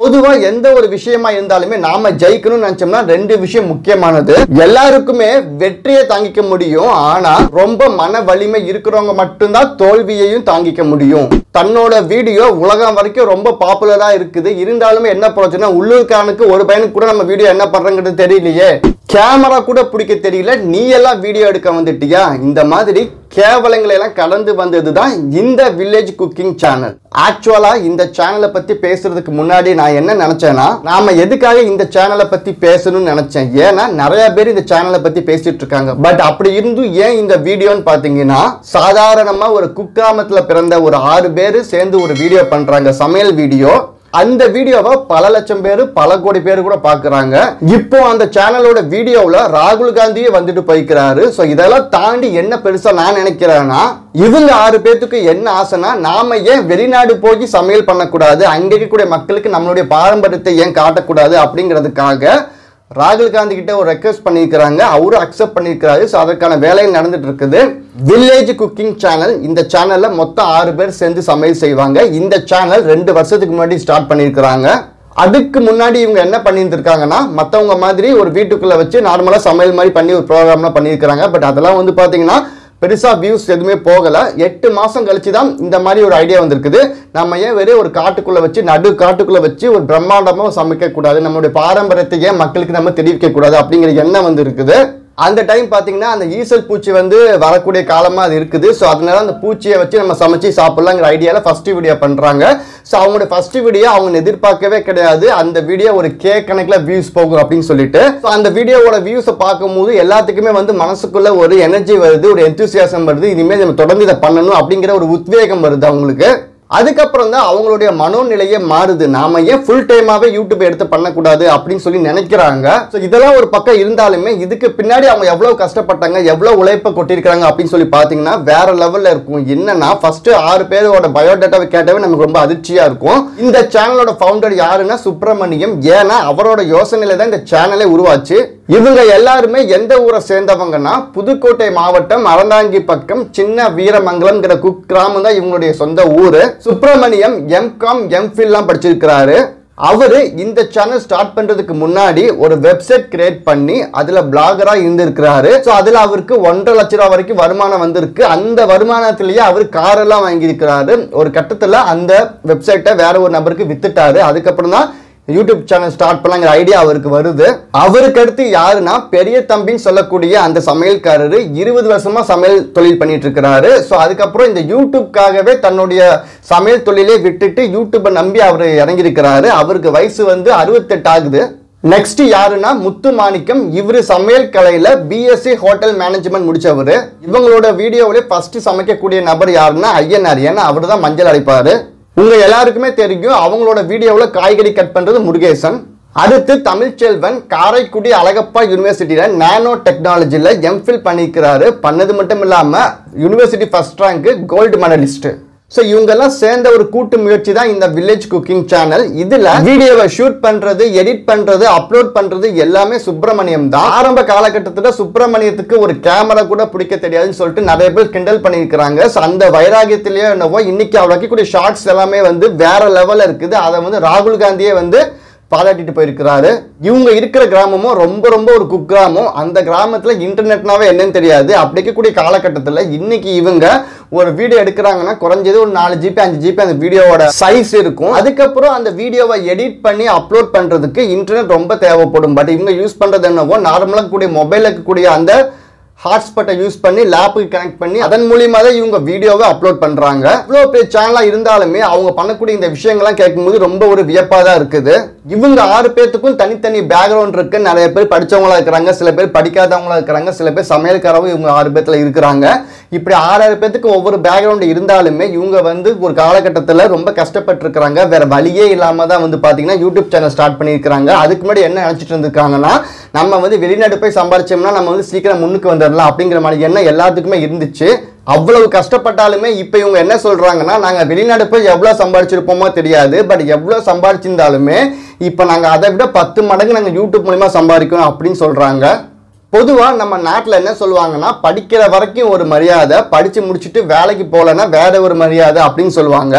பொதுவா எந்த ஒரு விஷயமா இருந்தாலுமே நாம ஜெயிக்கணும்னு நினைச்சோம்னா ரெண்டு விஷயம் முக்கியமானது எல்லாருக்குமே வெற்றியை தாங்கிக்க முடியும் ஆனா ரொம்ப மன வலிமை இருக்கிறவங்க மட்டும்தான் தோல்வியையும் தாங்கிக்க முடியும் தன்னோட வீடியோ உலகம் வரைக்கும் ரொம்ப பாப்புலரா இருக்குது இருந்தாலுமே என்ன பிரச்சனை உள்ளூர்காரனுக்கு ஒரு பையனுக்கு கூட நம்ம வீடியோ என்ன பண்றங்கிறது தெரியலையே கேமரா கூட பிடிக்க தெரியல நீ எல்லாம் வீடியோ எடுக்க வந்துட்டியா இந்த மாதிரி கேவலங்களை எல்லாம் கடந்து வந்தது தான் இந்த வில்லேஜ் குக்கிங் சேனல் ஆக்சுவலா இந்த சேனலை பத்தி பேசுறதுக்கு முன்னாடி நான் என்ன நினைச்சேன்னா நாம எதுக்காக இந்த சேனலை பத்தி பேசணும்னு நினைச்சேன் ஏன்னா நிறைய பேர் இந்த சேனலை பத்தி பேசிட்டு இருக்காங்க பட் அப்படி இருந்தும் ஏன் இந்த வீடியோன்னு பாத்தீங்கன்னா சாதாரணமா ஒரு குக்கிராமத்துல பிறந்த ஒரு ஆறு பேர் சேர்ந்து ஒரு வீடியோ பண்றாங்க சமையல் வீடியோ அந்த வீடியோவை பல லட்சம் பேர் பல கோடி பேர் கூட பார்க்குறாங்க இப்போ அந்த சேனலோட வீடியோவில் ராகுல் காந்தியே வந்துட்டு போய்க்கிறாரு ஸோ இதெல்லாம் தாண்டி என்ன பெருசாக நான் நினைக்கிறேன்னா இவங்க ஆறு பேர்த்துக்கு என்ன ஆசைனா நாம ஏன் வெளிநாடு போய் சமையல் பண்ணக்கூடாது அங்கே இருக்கக்கூடிய மக்களுக்கு நம்மளுடைய பாரம்பரியத்தை ஏன் காட்டக்கூடாது அப்படிங்கிறதுக்காக ராகுல் காந்தி கிட்ட ஒரு ரெக்வஸ்ட் பண்ணியிருக்கிறாங்க அவரும் அக்செப்ட் பண்ணியிருக்கிறாரு ஸோ அதற்கான வேலைகள் நடந்துட்டு இருக்குது வில்லேஜ் குக்கிங் சேனல் இந்த சேனல்ல மொத்தம் ஆறு பேர் சேர்ந்து சமையல் செய்வாங்க இந்த சேனல் ரெண்டு வருஷத்துக்கு முன்னாடி ஸ்டார்ட் பண்ணியிருக்கிறாங்க அதுக்கு முன்னாடி இவங்க என்ன பண்ணியிருந்திருக்காங்கன்னா மற்றவங்க மாதிரி ஒரு வீட்டுக்குள்ள வச்சு நார்மலாக சமையல் மாதிரி பண்ணி ஒரு ப்ரோக்ராம்லாம் பண்ணியிருக்கிறாங்க பட் அதெல்லாம் வந்து பார்த்தீங்கன்னா பெருசா வியூஸ் எதுவுமே போகல எட்டு மாசம் கழிச்சு தான் இந்த மாதிரி ஒரு ஐடியா வந்திருக்குது நம்ம ஏன் வெறும் ஒரு காட்டுக்குள்ள வச்சு நடு காட்டுக்குள்ள வச்சு ஒரு பிரம்மாண்டமா சமைக்க கூடாது நம்மளுடைய பாரம்பரியத்தை ஏன் மக்களுக்கு நம்ம தெரிவிக்க கூடாது அப்படிங்கிற எண்ணம் வந்து இருக்குது அந்த டைம் பார்த்தீங்கன்னா அந்த ஈசல் பூச்சி வந்து வரக்கூடிய காலமாக அது இருக்குது ஸோ அதனால அந்த பூச்சியை வச்சு நம்ம சமைச்சு சாப்பிட்லாங்கிற ஐடியாவில் ஃபர்ஸ்ட் வீடியோ பண்ணுறாங்க ஸோ அவங்களோட ஃபர்ஸ்ட் வீடியோ அவங்க எதிர்பார்க்கவே கிடையாது அந்த வீடியோ ஒரு கே கணக்கில் வியூஸ் போகும் அப்படின்னு சொல்லிட்டு ஸோ அந்த வீடியோவோட வியூஸை பார்க்கும்போது எல்லாத்துக்குமே வந்து மனசுக்குள்ள ஒரு எனர்ஜி வருது ஒரு எந்தூசியாசம் வருது இனிமேல் நம்ம தொடர்ந்து இதை பண்ணணும் அப்படிங்கிற ஒரு உத்வேகம் வருது அவங்களுக்கு அதுக்கப்புறம் தான் அவங்களுடைய மனோநிலையே மாறுது நாம ஏன் ஃபுல் டைமாவே யூடியூப் எடுத்து பண்ணக்கூடாது அப்படின்னு சொல்லி நினைக்கிறாங்க ஸோ இதெல்லாம் ஒரு பக்கம் இருந்தாலுமே இதுக்கு பின்னாடி அவங்க எவ்வளவு கஷ்டப்பட்டாங்க எவ்வளவு உழைப்பை கொட்டியிருக்காங்க அப்படின்னு சொல்லி பார்த்தீங்கன்னா வேற லெவல்ல இருக்கும் என்னன்னா ஃபர்ஸ்ட் ஆறு பேரோட பயோடேட்டாவை கேட்டவே நமக்கு ரொம்ப அதிர்ச்சியா இருக்கும் இந்த சேனலோட ஃபவுண்டர் யாருன்னா சுப்பிரமணியம் ஏன்னா அவரோட யோசனையில தான் இந்த சேனலே உருவாச்சு இவங்க எல்லாருமே எந்த ஊரை சேர்ந்தவங்கன்னா புதுக்கோட்டை மாவட்டம் அறந்தாங்கி பக்கம் சின்ன வீரமங்கலம்ங்கிற குக் கிராமம் தான் இவங்களுடைய சொந்த ஊரு சுப்பிரமணியம் எம்காம் எம்ஃபில்லாம் படிச்சிருக்கிறாரு அவரு இந்த சேனல் ஸ்டார்ட் பண்றதுக்கு முன்னாடி ஒரு வெப்சைட் கிரியேட் பண்ணி அதுல பிளாகரா இருந்திருக்கிறாரு ஸோ அதுல அவருக்கு ஒன்றரை லட்ச ரூபா வரைக்கும் வருமானம் வந்திருக்கு அந்த வருமானத்திலேயே அவர் காரெல்லாம் வாங்கியிருக்கிறாரு ஒரு கட்டத்துல அந்த வெப்சைட்டை வேற ஒரு நபருக்கு வித்துட்டாரு அதுக்கப்புறம் தான் யூடியூப் சேனல் ஸ்டார்ட் பண்ணலாங்கிற ஐடியா அவருக்கு வருது அவருக்கு அடுத்து யாருன்னா பெரிய தம்பின்னு சொல்லக்கூடிய அந்த சமையல்காரரு இருபது வருஷமா சமையல் தொழில் பண்ணிட்டு இருக்கிறாரு ஸோ அதுக்கப்புறம் இந்த யூடியூப்காகவே தன்னுடைய சமையல் தொழிலே விட்டுட்டு யூடியூப்பை நம்பி அவர் இறங்கியிருக்கிறாரு அவருக்கு வயசு வந்து அறுபத்தெட்டு ஆகுது நெக்ஸ்ட் யாருன்னா முத்து மாணிக்கம் இவரு சமையல் கலையில பிஎஸ்சி ஹோட்டல் மேனேஜ்மெண்ட் முடிச்சவர் இவங்களோட வீடியோவிலே ஃபர்ஸ்ட் சமைக்கக்கூடிய நபர் யாருன்னா ஐயனார் ஏன்னா அவர் தான் மஞ்சள் அரைப்பாரு உங்க எல்லாருக்குமே தெரியும் அவங்களோட வீடியோவில் காய்கறி கட் பண்றது முருகேசன் அடுத்து தமிழ்ச்செல்வன் காரைக்குடி அழகப்பா யூனிவர்சிட்டியில நானோ டெக்னாலஜியில் எம்ஃபில் பண்ணியிருக்கிறாரு பண்ணது மட்டும் இல்லாம university first rank gold medalist so இவங்கெல்லாம் சேர்ந்த ஒரு கூட்டு முயற்சி தான் இந்த வில்லேஜ் குக்கிங் சேனல் இதுல வீடியோவை ஷூட் பண்றது எடிட் பண்றது அப்லோட் பண்றது எல்லாமே சுப்பிரமணியம் தான் ஆரம்ப காலகட்டத்தில் சுப்பிரமணியத்துக்கு ஒரு கேமரா கூட பிடிக்க தெரியாதுன்னு சொல்லிட்டு நிறைய பேர் கிண்டல் பண்ணியிருக்கிறாங்க ஸோ அந்த வைராகியத்திலேயே என்னவோ இன்னைக்கு அவர் வைக்கக்கூடிய ஷார்ட்ஸ் எல்லாமே வந்து வேற லெவலில் இருக்குது அதை வந்து ராகுல் காந்தியே வந்து பாராட்டிட்டு போயிருக்கிறாரு இவங்க இருக்கிற கிராமமும் ரொம்ப ரொம்ப ஒரு குக்கிராமம் அந்த கிராமத்தில் இன்டர்நெட்னாவே என்னன்னு தெரியாது அப்படி இருக்கக்கூடிய காலகட்டத்தில் இன்னைக்கு இவங்க ஒரு வீடியோ எடுக்கிறாங்கன்னா குறைஞ்சது ஒரு நாலு ஜிபி அஞ்சு ஜிபி அந்த வீடியோவோட சைஸ் இருக்கும் அதுக்கப்புறம் அந்த வீடியோவை எடிட் பண்ணி அப்லோட் பண்ணுறதுக்கு இன்டர்நெட் ரொம்ப தேவைப்படும் பட் இவங்க யூஸ் பண்ணுறது என்னவோ நார்மலாக கூடிய மொபைலில் இருக்கக்கூடிய அந்த ஹாட்ஸ்பாட்டை யூஸ் பண்ணி லேப்புக்கு கனெக்ட் பண்ணி அதன் மூலியமா தான் இவங்க வீடியோவை அப்லோட் பண்றாங்க இவ்வளோ பெரிய சேனலாக இருந்தாலுமே அவங்க பண்ணக்கூடிய இந்த விஷயங்கள்லாம் கேட்கும்போது ரொம்ப ஒரு வியப்பாக தான் இருக்குது இவங்க ஆறு பேர்த்துக்கும் தனித்தனி பேக்ரவுண்ட் இருக்கு நிறைய பேர் படிச்சவங்களா இருக்கிறாங்க சில பேர் படிக்காதவங்களா இருக்கிறாங்க சில பேர் சமையல்காரவும் இவங்க ஆறு பேர்த்துல இருக்கிறாங்க இப்படி ஆறாறு பேர்த்துக்கு ஒவ்வொரு பேக்ரவுண்ட் இருந்தாலுமே இவங்க வந்து ஒரு காலகட்டத்தில் ரொம்ப கஷ்டப்பட்டு இருக்கிறாங்க வேற வழியே இல்லாம தான் வந்து பாத்தீங்கன்னா யூடியூப் சேனல் ஸ்டார்ட் பண்ணியிருக்கிறாங்க அதுக்கு முன்னாடி என்ன நினைச்சிட்டு இருந்திருக்காங்கன்னா நம்ம வந்து வெளிநாடு போய் சம்பாரிச்சோம்னா நம்ம வந்து சீக்கிரம் முன்னுக்கு வந்துடலாம் அப்படிங்கிற மாதிரி எண்ணம் எல்லாத்துக்குமே இருந்துச்சு அவ்வளவு கஷ்டப்பட்டாலுமே இப்போ இவங்க என்ன சொல்றாங்கன்னா நாங்க வெளிநாடு போய் எவ்வளவு சம்பாதிச்சிருப்போமோ தெரியாது பட் எவ்வளவு சம்பாதிச்சிருந்தாலுமே இப்போ நாங்க அதை விட பத்து மடங்கு நாங்க யூடியூப் மூலியமா சம்பாதிக்கணும் அப்படின்னு சொல்றாங்க பொதுவாக நம்ம நாட்டில் என்ன சொல்லுவாங்கன்னா படிக்கிற வரைக்கும் ஒரு மரியாதை படித்து முடிச்சுட்டு வேலைக்கு போகலன்னா வேற ஒரு மரியாதை அப்படின்னு சொல்லுவாங்க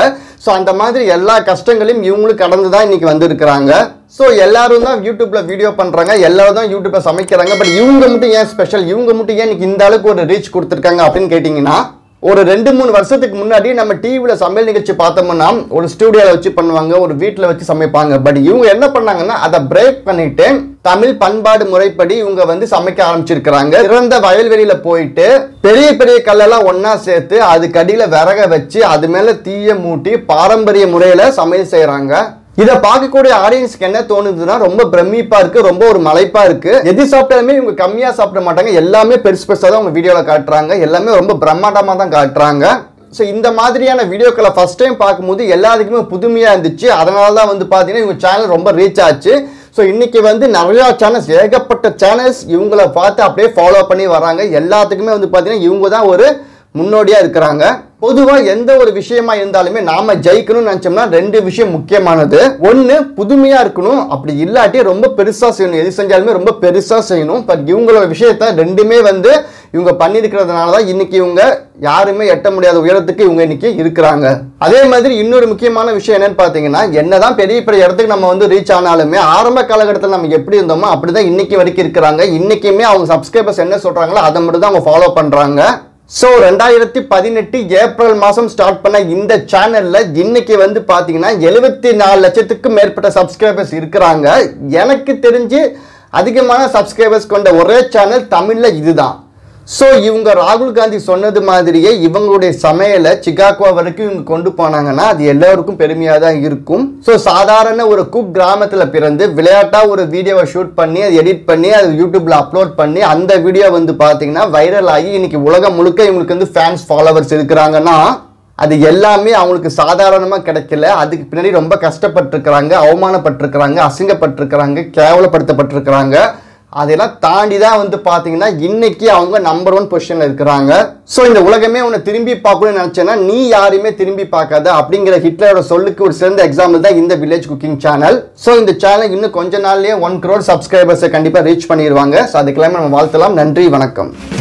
ஸோ அந்த மாதிரி எல்லா கஷ்டங்களையும் இவங்களும் கடந்து தான் இன்னைக்கு வந்திருக்கிறாங்க ஸோ எல்லாரும் தான் யூடியூப்ல வீடியோ பண்றாங்க எல்லாரும் தான் யூடியூப்ல சமைக்கிறாங்க பட் இவங்க மட்டும் ஏன் ஸ்பெஷல் இவங்க மட்டும் ஏன் இன்னைக்கு இந்த அளவுக்கு ஒரு ரீச் கொடுத்துருக்காங்க அப்படின்னு கேட்டிங்கன்னா ஒரு ரெண்டு மூணு வருஷத்துக்கு முன்னாடி நம்ம டிவியில் சமையல் நிகழ்ச்சி பார்த்தோம்னா ஒரு ஸ்டூடியோவில் வச்சு பண்ணுவாங்க ஒரு வீட்டில் வச்சு சமைப்பாங்க பட் இவங்க என்ன பண்ணாங்கன்னா அதை பிரேக் பண்ணிட்டு தமிழ் பண்பாடு முறைப்படி இவங்க வந்து சமைக்க ஆரம்பிச்சிருக்கிறாங்க இறந்த வயல்வெளியில போயிட்டு பெரிய பெரிய கல்லெல்லாம் ஒண்ணா சேர்த்து அதுக்கு அடியில விறக வச்சு அது மேல தீய மூட்டி பாரம்பரிய முறையில சமையல் செய்றாங்க இதை பார்க்கக்கூடிய ஆடியன்ஸ்க்கு என்ன தோணுதுன்னா ரொம்ப பிரமிப்பா இருக்கு ரொம்ப ஒரு மலைப்பா இருக்கு எது சாப்பிட்டாலுமே இவங்க கம்மியா சாப்பிட மாட்டாங்க எல்லாமே பெருசு பெருசா தான் உங்க வீடியோல காட்டுறாங்க எல்லாமே ரொம்ப பிரம்மாண்டமா தான் காட்டுறாங்க ஸோ இந்த மாதிரியான வீடியோக்களை ஃபர்ஸ்ட் டைம் பார்க்கும்போது எல்லாத்துக்குமே புதுமையாக இருந்துச்சு அதனால தான் வந்து பார்த்தீங்கன்னா இவங்க சேனல் ரொம்ப ரீச் ஆச்சு ஸோ இன்னைக்கு வந்து நிறையா சேனல்ஸ் ஏகப்பட்ட சேனல்ஸ் இவங்கள பார்த்து அப்படியே ஃபாலோ பண்ணி வராங்க எல்லாத்துக்குமே வந்து பார்த்தீங்கன்னா இவங்க தான் ஒரு முன்னோடியாக இருக்கிறாங்க பொதுவாக எந்த ஒரு விஷயமா இருந்தாலுமே நாம ஜெயிக்கணும்னு நினச்சோம்னா ரெண்டு விஷயம் முக்கியமானது ஒன்று புதுமையாக இருக்கணும் அப்படி இல்லாட்டி ரொம்ப பெருசாக செய்யணும் எது செஞ்சாலுமே ரொம்ப பெருசாக செய்யணும் பட் இவங்களோட விஷயத்த ரெண்டுமே வந்து இவங்க பண்ணியிருக்கிறதுனால தான் இன்னைக்கு இவங்க யாருமே எட்ட முடியாத உயரத்துக்கு இவங்க இன்னைக்கு இருக்கிறாங்க அதே மாதிரி இன்னொரு முக்கியமான விஷயம் என்னன்னு பார்த்தீங்கன்னா என்னதான் பெரிய பெரிய இடத்துக்கு நம்ம வந்து ரீச் ஆனாலுமே ஆரம்ப காலகட்டத்தில் நம்ம எப்படி இருந்தோமோ அப்படிதான் இன்னைக்கு வரைக்கும் இருக்கிறாங்க இன்னைக்குமே அவங்க சப்ஸ்கிரைபர்ஸ் என்ன சொல்றாங்களோ அதை மட்டும் தான் அவங்க ஃபாலோ பண்றாங்க ஸோ ரெண்டாயிரத்தி பதினெட்டு ஏப்ரல் மாதம் ஸ்டார்ட் பண்ண இந்த சேனலில் இன்னைக்கு வந்து பார்த்தீங்கன்னா எழுபத்தி நாலு லட்சத்துக்கும் மேற்பட்ட சப்ஸ்கிரைபர்ஸ் இருக்கிறாங்க எனக்கு தெரிஞ்சு அதிகமான சப்ஸ்கிரைபர்ஸ் கொண்ட ஒரே சேனல் தமிழில் இதுதான் ஸோ இவங்க ராகுல் காந்தி சொன்னது மாதிரியே இவங்களுடைய சமையலை சிகாகோ வரைக்கும் இவங்க கொண்டு போனாங்கன்னா அது எல்லாருக்கும் பெருமையாக தான் இருக்கும் ஸோ சாதாரண ஒரு குக் கிராமத்தில் பிறந்து விளையாட்டாக ஒரு வீடியோவை ஷூட் பண்ணி அதை எடிட் பண்ணி அது யூடியூப்ல அப்லோட் பண்ணி அந்த வீடியோ வந்து பார்த்தீங்கன்னா வைரல் ஆகி இன்னைக்கு உலகம் முழுக்க இவங்களுக்கு வந்து ஃபேன்ஸ் ஃபாலோவர்ஸ் இருக்கிறாங்கன்னா அது எல்லாமே அவங்களுக்கு சாதாரணமாக கிடைக்கல அதுக்கு பின்னாடி ரொம்ப கஷ்டப்பட்டிருக்கிறாங்க அவமானப்பட்டிருக்கிறாங்க அசிங்கப்பட்டிருக்கிறாங்க கேவலப்படுத்தப்பட்டிருக்கிறாங்க அதெல்லாம் தாண்டி தான் வந்து பார்த்தீங்கன்னா இன்னைக்கு அவங்க நம்பர் ஒன் பொசிஷனில் இருக்கிறாங்க ஸோ இந்த உலகமே உன்னை திரும்பி பார்க்கணும்னு நினச்சேன்னா நீ யாரையுமே திரும்பி பார்க்காத அப்படிங்கிற ஹிட்லரோட சொல்லுக்கு ஒரு சிறந்த எக்ஸாம்பிள் தான் இந்த வில்லேஜ் குக்கிங் சேனல் ஸோ இந்த சேனல் இன்னும் கொஞ்ச நாள்லயே ஒன் crore சப்ஸ்கிரைபர்ஸை கண்டிப்பாக ரீச் பண்ணிடுவாங்க ஸோ அதுக்கெல்லாமே நம்ம வாழ்த்தலாம் நன்றி வணக்கம்